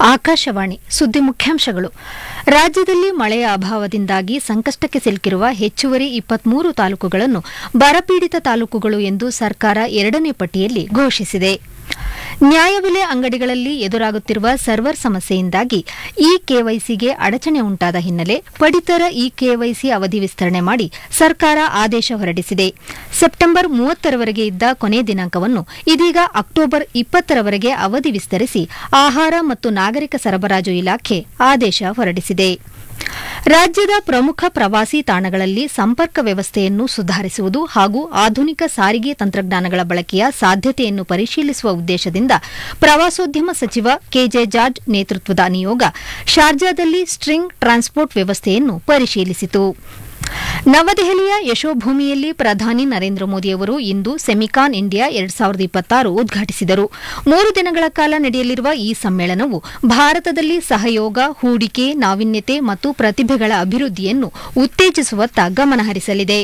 ಆಕಾಶವಾಣಿ ಸುದ್ದಿ ಮುಖ್ಯಾಂಶಗಳು ರಾಜ್ಯದಲ್ಲಿ ಮಳೆಯ ಅಭಾವದಿಂದಾಗಿ ಸಂಕಷ್ಟಕ್ಕೆ ಸಿಲುಕಿರುವ ಹೆಚ್ಚುವರಿ ಇಪ್ಪತ್ಮೂರು ತಾಲೂಕುಗಳನ್ನು ಬರಪೀಡಿತ ತಾಲೂಕುಗಳು ಎಂದು ಸರ್ಕಾರ ಎರಡನೇ ಪಟ್ಟಿಯಲ್ಲಿ ಘೋಷಿಸಿದೆ ನ್ಯಾಯಬೆಲೆ ಅಂಗಡಿಗಳಲ್ಲಿ ಎದುರಾಗುತ್ತಿರುವ ಸರ್ವರ್ ಸಮಸ್ಯೆಯಿಂದಾಗಿ ಇ ಕೆವೈಸಿಗೆ ಅಡಚಣೆ ಉಂಟಾದ ಹಿನ್ನೆಲೆ ಪಡಿತರ ಇ ಕೆವೈಸಿ ಅವಧಿ ವಿಸ್ತರಣೆ ಮಾಡಿ ಸರ್ಕಾರ ಆದೇಶ ಹೊರಡಿಸಿದೆ ಸೆಪ್ಟೆಂಬರ್ ಮೂವತ್ತರವರೆಗೆ ಇದ್ದ ಕೊನೆ ದಿನಾಂಕವನ್ನು ಇದೀಗ ಅಕ್ಟೋಬರ್ ಇಪ್ಪತ್ತರವರೆಗೆ ಅವಧಿ ವಿಸ್ತರಿಸಿ ಆಹಾರ ಮತ್ತು ನಾಗರಿಕ ಸರಬರಾಜು ಇಲಾಖೆ ಆದೇಶ ಹೊರಡಿಸಿದೆ ರಾಜ್ಯದ ಪ್ರಮುಖ ಪ್ರವಾಸಿ ತಾಣಗಳಲ್ಲಿ ಸಂಪರ್ಕ ವ್ಯವಸ್ಥೆಯನ್ನು ಸುಧಾರಿಸುವುದು ಹಾಗೂ ಆಧುನಿಕ ಸಾರಿಗೆ ತಂತ್ರಜ್ಞಾನಗಳ ಬಳಕೆಯ ಸಾಧ್ಯತೆಯನ್ನು ಪರಿಶೀಲಿಸುವ ಉದ್ದೇಶದಿಂದ ಪ್ರವಾಸೋದ್ಯಮ ಸಚಿವ ಕೆಜೆ ಜಾರ್ಜ್ ನೇತೃತ್ವದ ನಿಯೋಗ ಶಾರ್ಜಾದಲ್ಲಿ ಸ್ಟ್ರಿಂಗ್ ಟ್ರಾನ್ಸ್ಪೋರ್ಟ್ ವ್ಯವಸ್ಥೆಯನ್ನು ಪರಿಶೀಲಿಸಿತು ನವದೆಹಲಿಯ ಯಶೋಭೂಮಿಯಲ್ಲಿ ಪ್ರಧಾನಿ ನರೇಂದ್ರ ಮೋದಿಯವರು ಇಂದು ಸೆಮಿಕಾನ್ ಇಂಡಿಯಾ ಎರಡ್ ಸಾವಿರದ ಇಪ್ಪತ್ತಾರು ಉದ್ಘಾಟಿಸಿದರು ಮೂರು ದಿನಗಳ ಕಾಲ ನಡೆಯಲಿರುವ ಈ ಸಮ್ಮೇಳನವು ಭಾರತದಲ್ಲಿ ಸಹಯೋಗ ಹೂಡಿಕೆ ನಾವೀನ್ಯತೆ ಮತ್ತು ಪ್ರತಿಭೆಗಳ ಅಭಿವೃದ್ಧಿಯನ್ನು ಉತ್ತೇಜಿಸುವತ್ತ ಗಮನಹರಿಸಲಿದೆ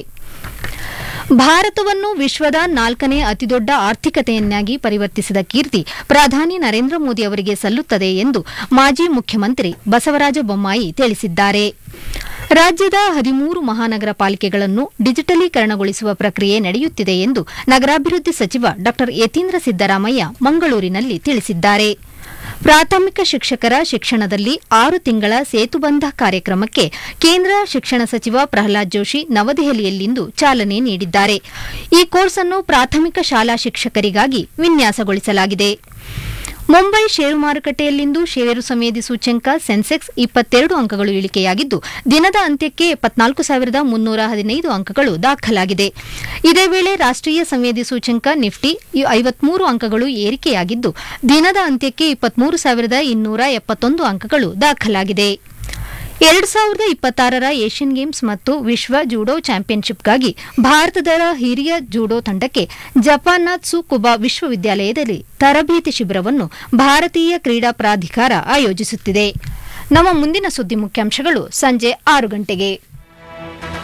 ಭಾರತವನ್ನು ವಿಶ್ವದ ನಾಲ್ಕನೇ ಅತಿದೊಡ್ಡ ಆರ್ಥಿಕತೆಯನ್ನಾಗಿ ಪರಿವರ್ತಿಸಿದ ಕೀರ್ತಿ ಪ್ರಧಾನಿ ನರೇಂದ್ರ ಮೋದಿ ಅವರಿಗೆ ಸಲ್ಲುತ್ತದೆ ಎಂದು ಮಾಜಿ ಮುಖ್ಯಮಂತ್ರಿ ಬಸವರಾಜ ಬೊಮ್ಮಾಯಿ ತಿಳಿಸಿದ್ದಾರೆ ರಾಜ್ಯದ ಹದಿಮೂರು ಮಹಾನಗರ ಪಾಲಿಕೆಗಳನ್ನು ಡಿಜಿಟಲೀಕರಣಗೊಳಿಸುವ ಪ್ರಕ್ರಿಯೆ ನಡೆಯುತ್ತಿದೆ ಎಂದು ನಗರಾಭಿವೃದ್ಧಿ ಸಚಿವ ಡಾ ಯತೀಂದ್ರ ಸಿದ್ದರಾಮಯ್ಯ ಮಂಗಳೂರಿನಲ್ಲಿ ತಿಳಿಸಿದ್ದಾರೆ ಪ್ರಾಥಮಿಕ ಶಿಕ್ಷಕರ ಶಿಕ್ಷಣದಲ್ಲಿ ಆರು ತಿಂಗಳ ಸೇತುಬಂಧ ಕಾರ್ಯಕ್ರಮಕ್ಕೆ ಕೇಂದ್ರ ಶಿಕ್ಷಣ ಸಚಿವ ಪ್ರಹ್ಲಾದ್ ಜೋಶಿ ನವದೆಹಲಿಯಲ್ಲಿಂದು ಚಾಲನೆ ನೀಡಿದ್ದಾರೆ ಈ ಕೋರ್ಸ್ ಅನ್ನು ಪ್ರಾಥಮಿಕ ಶಾಲಾ ಶಿಕ್ಷಕರಿಗಾಗಿ ವಿನ್ಯಾಸಗೊಳಿಸಲಾಗಿದೆ ಮುಂಬೈ ಷೇರು ಮಾರುಕಟ್ಟೆಯಲ್ಲಿಂದು ಷೇರು ಸಂವೇದಿ ಸೂಚ್ಯಂಕ ಸೆನ್ಸೆಕ್ಸ್ ಇಪ್ಪತ್ತೆರಡು ಅಂಕಗಳು ಇಳಿಕೆಯಾಗಿದ್ದು ದಿನದ ಅಂತ್ಯಕ್ಕೆ ಎಪ್ಪತ್ನಾಲ್ಕು ಸಾವಿರದ ಮುನ್ನೂರ ಹದಿನೈದು ಅಂಕಗಳು ದಾಖಲಾಗಿದೆ ಇದೇ ವೇಳೆ ರಾಷ್ಟೀಯ ಸಂವೇದಿ ಸೂಚ್ಯಂಕ ನಿಫ್ಟಿ ಐವತ್ಮೂರು ಅಂಕಗಳು ಏರಿಕೆಯಾಗಿದ್ದು ದಿನದ ಅಂತ್ಯಕ್ಕೆ ಇಪ್ಪತ್ಮೂರು ಸಾವಿರದ ಇನ್ನೂರ ಎಪ್ಪತ್ತೊಂದು ಅಂಕಗಳು ದಾಖಲಾಗಿದೆ ಎರಡು ಸಾವಿರದ ಇಪ್ಪತ್ತಾರರ ಏಷ್ಯನ್ ಗೇಮ್ಸ್ ಮತ್ತು ವಿಶ್ವ ಜೂಡೋ ಚಾಂಪಿಯನ್ಶಿಪ್ಗಾಗಿ ಭಾರತದ ಹಿರಿಯ ಜೂಡೋ ತಂಡಕ್ಕೆ ಜಪಾನ್ನ ಸುಕುಬಾ ವಿಶ್ವವಿದ್ಯಾಲಯದಲ್ಲಿ ತರಬೇತಿ ಶಿಬಿರವನ್ನು ಭಾರತೀಯ ಕ್ರೀಡಾ ಪ್ರಾಧಿಕಾರ ಆಯೋಜಿಸುತ್ತಿದೆ ನಮ್ಮ ಮುಂದಿನ ಸುದ್ದಿ ಮುಖ್ಯಾಂಶಗಳು ಸಂಜೆ ಆರು ಗಂಟೆಗೆ